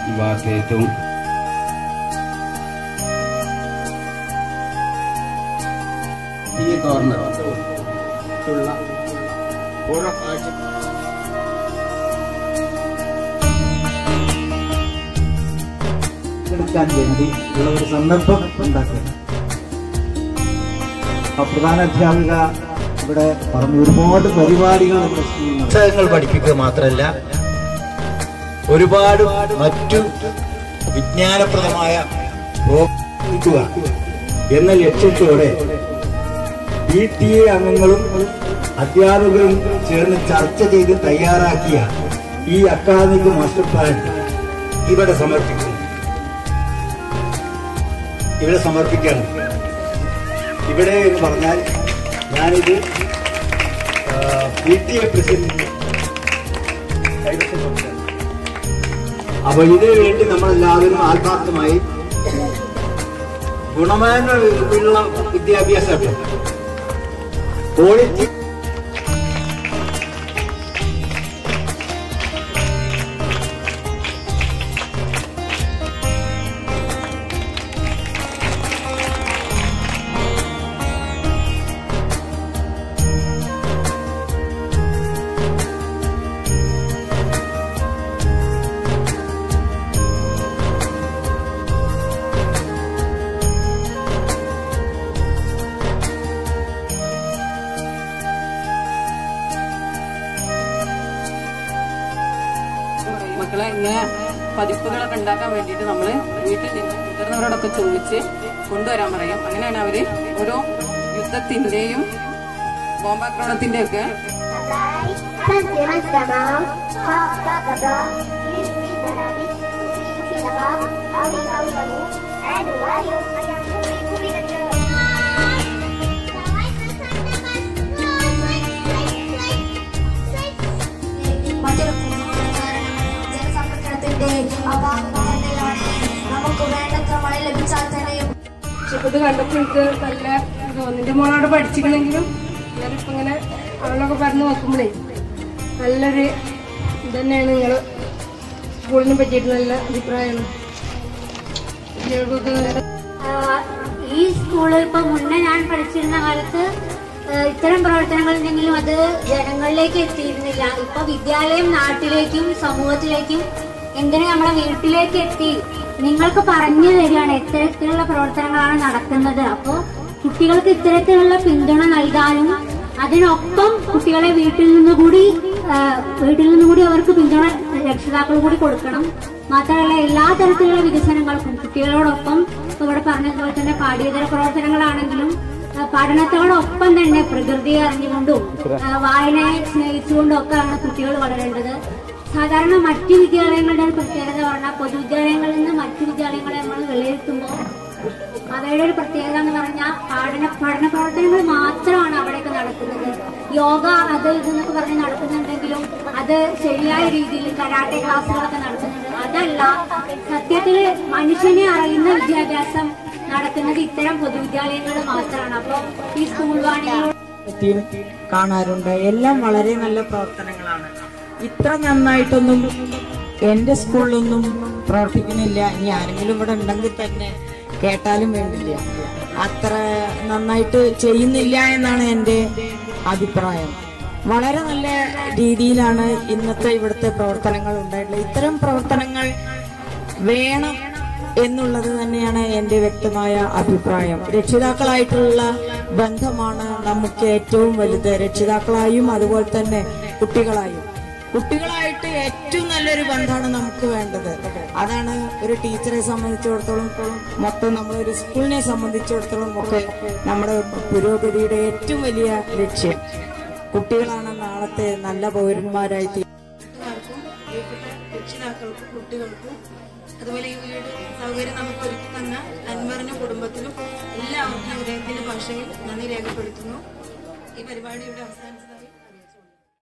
ബാക്കിയിട്ടും ഈ കോർണർ ഉള്ള പൂർണ്ണ കാഴ്ച എടുക്കാൻ വേണ്ടി ഉള്ള ഒരു സന്ദർഭം ഉണ്ടാക്കുക ആ പ്രധാന അധ്യാപിക ഇവിടെ പറഞ്ഞു ഒരുപാട് പരിപാടികൾ നമ്മുടെ സ്കൂളിൽ നടത്തും. പുസ്തകങ്ങൾ പഠിപ്പിക്കുക മാത്രമല്ല ഒരുപാട് മറ്റു വിജ്ഞാനപ്രദമായ പ്രവർത്തിക്കുക എന്ന ലക്ഷ്യത്തോടെ പി ടി എ അംഗങ്ങളും അധ്യാപകരും ചേർന്ന് ചർച്ച ചെയ്ത് തയ്യാറാക്കിയ ഈ അക്കാദമിക് മാസ്റ്റർ പ്ലാൻ ഇവിടെ സമർപ്പിക്കുന്നു ഇവിടെ സമർപ്പിക്കണം ഇവിടെ എന്ന് പറഞ്ഞാൽ ഞാനിത് പി ടി എ പ്രസിഡന്റ് കൈവശം കൊടുക്കുകയാണ്. അപ്പൊ ഇതിനു വേണ്ടി നമ്മളെല്ലാവരും ആത്മാർത്ഥമായി ഗുണമേന്മയുള്ള വിദ്യാഭ്യാസം ക്വാളിറ്റി മക്കളെ ഇങ്ങനെ പതിപ്പുകളൊക്കെ ഉണ്ടാക്കാൻ വേണ്ടിയിട്ട് നമ്മള് വീട്ടിൽ നിന്ന് മുതിർന്നവരോടൊക്കെ ചോദിച്ച് കൊണ്ടുവരാൻ പറയും അങ്ങനെയാണ് അവര് ഓരോ യുദ്ധത്തിന്റെയും ബോംബാക്രമണത്തിന്റെ ഒക്കെ മറ്റൊരു ജലസംരക്ഷണത്തിന്റെ അഭാവമാണ് നമുക്ക് വേണ്ടത്ര മഴ ലഭിച്ചാൽ തന്നെയും പക്ഷെ ഇത് കണ്ടപ്പോൾ എനിക്ക് നല്ല ഇത് തോന്നി എൻ്റെ മോളോട് പഠിച്ചിക്കണെങ്കിലും ഞാനിപ്പോൾ ഇങ്ങനെ അവളൊക്കെ പറഞ്ഞു നോക്കുമ്പോഴേ നല്ലൊരു ഇത് തന്നെയാണ് നിങ്ങൾ സ്കൂളിനെ പറ്റിയിട്ട് നല്ല അഭിപ്രായമാണ് കുട്ടികൾക്കൊക്കെ നല്ല ആഹ് ഈ സ്കൂളിൽ ഇപ്പൊ മുന്നേ ഞാൻ പഠിച്ചിരുന്ന കാലത്ത് ആഹ് ഇത്തരം പ്രവർത്തനങ്ങൾ ഉണ്ടെങ്കിലും അത് ജനങ്ങളിലേക്ക് എത്തിയിരുന്നില്ല ഇപ്പൊ വിദ്യാലയം നാട്ടിലേക്കും സമൂഹത്തിലേക്കും എന്തിനു നമ്മുടെ വീട്ടിലേക്ക് എത്തി നിങ്ങൾക്ക് പറഞ്ഞു തരികയാണ് ഇത്തരത്തിലുള്ള പ്രവർത്തനങ്ങളാണ് നടക്കുന്നത് അപ്പോൾ കുട്ടികൾക്ക് ഇത്തരത്തിലുള്ള പിന്തുണ നൽകാനും അതിനൊപ്പം കുട്ടികളെ വീട്ടിൽ നിന്ന് കൂടി ആഹ് വീട്ടിൽ നിന്ന് കൂടി അവർക്ക് പിന്തുണ രക്ഷിതാക്കൾ കൂടി കൊടുക്കണം മാത്രമല്ല എല്ലാ തരത്തിലുള്ള വികസനങ്ങൾക്കും കുട്ടികളോടൊപ്പം ഇപ്പൊ ഇവിടെ പറഞ്ഞതുപോലെ തന്നെ പാഠ്യേതര പ്രവർത്തനങ്ങളാണെങ്കിലും ആ, പഠനത്തോടൊപ്പം തന്നെ പ്രകൃതിയെ അറിഞ്ഞുകൊണ്ടും ആ, വായനയെ സ്നേഹിച്ചുകൊണ്ടും ഒക്കെയാണ് കുട്ടികൾ വളരേണ്ടത് സാധാരണ മറ്റു വിദ്യാലയങ്ങളുടെ ഒരു പ്രത്യേകത പറഞ്ഞാൽ പൊതുവിദ്യാലയങ്ങളിൽ നിന്ന് മറ്റു വിദ്യാലയങ്ങളെ നമ്മൾ വിലയിരുത്തുമ്പോൾ അവയുടെ ഒരു പ്രത്യേകത എന്ന് പറഞ്ഞാൽ പഠന പഠന പ്രവർത്തനങ്ങൾ മാത്രമാണ് അവിടെയൊക്കെ നടക്കുന്നത് യോഗ അത് ഇതെന്നൊക്കെ പറഞ്ഞ് നടക്കുന്നുണ്ടെങ്കിലും അത് ശരിയായ രീതിയിൽ കരാട്ടെ ക്ലാസ്സുകളൊക്കെ നടത്തുന്നുണ്ട് അതല്ല സത്യത്തിൽ മനുഷ്യനെ അറിയുന്ന വിദ്യാഭ്യാസം നടക്കുന്നത് ഇത്തരം പൊതുവിദ്യാലയങ്ങളിൽ മാത്രമാണ് അപ്പോൾ ഈ സ്കൂൾ വാണികളോട് പറ്റിയും കാണാറുണ്ട് എല്ലാം വളരെ നല്ല പ്രവർത്തനങ്ങളാണ് ഇത്ര നന്നായിട്ടൊന്നും എന്റെ സ്കൂളിലൊന്നും പ്രവർത്തിക്കുന്നില്ല ഇനി ആരെങ്കിലും ഇവിടെ ഉണ്ടെങ്കിൽ തന്നെ കേട്ടാലും വേണ്ടില്ല അത്ര നന്നായിട്ട് ചെയ്യുന്നില്ല എന്നാണ് എന്റെ അഭിപ്രായം വളരെ നല്ല രീതിയിലാണ് ഇന്നത്തെ ഇവിടുത്തെ പ്രവർത്തനങ്ങൾ ഉണ്ടായിട്ടുള്ളത് ഇത്തരം പ്രവർത്തനങ്ങൾ വേണം എന്നുള്ളത് തന്നെയാണ് എന്റെ വ്യക്തമായ അഭിപ്രായം രക്ഷിതാക്കളായിട്ടുള്ള ബന്ധമാണ് നമുക്ക് ഏറ്റവും വലുത് രക്ഷിതാക്കളായും അതുപോലെ തന്നെ കുട്ടികളായും കുട്ടികളായിട്ട് ഏറ്റവും നല്ലൊരു ബന്ധമാണ് നമുക്ക് വേണ്ടത് അതാണ് ഒരു ടീച്ചറെ സംബന്ധിച്ചിടത്തോളം മൊത്തം നമ്മളൊരു സ്കൂളിനെ സംബന്ധിച്ചിടത്തോളം ഒക്കെ നമ്മുടെ പുരോഗതിയുടെ ഏറ്റവും വലിയ ലക്ഷ്യം കുട്ടികളാണ് നാളത്തെ നല്ല പൗരന്മാരായി തീരുന്നത് വീട്ടുകാർക്കും പ്രിയപ്പെട്ട രക്ഷിതാക്കൾക്കും കുട്ടികൾക്കും അതുപോലെ ഈ വീട് സൗകര്യം നമുക്ക് ഒരുക്കി തന്ന അൻവറിനും കുടുംബത്തിനും എല്ലാവർക്കും ഹൃദയത്തിന്റെ ഭാഷയിൽ നന്ദി രേഖപ്പെടുത്തുന്നു ഈ പരിപാടി ഇവിടെ അവസാനിച്ചു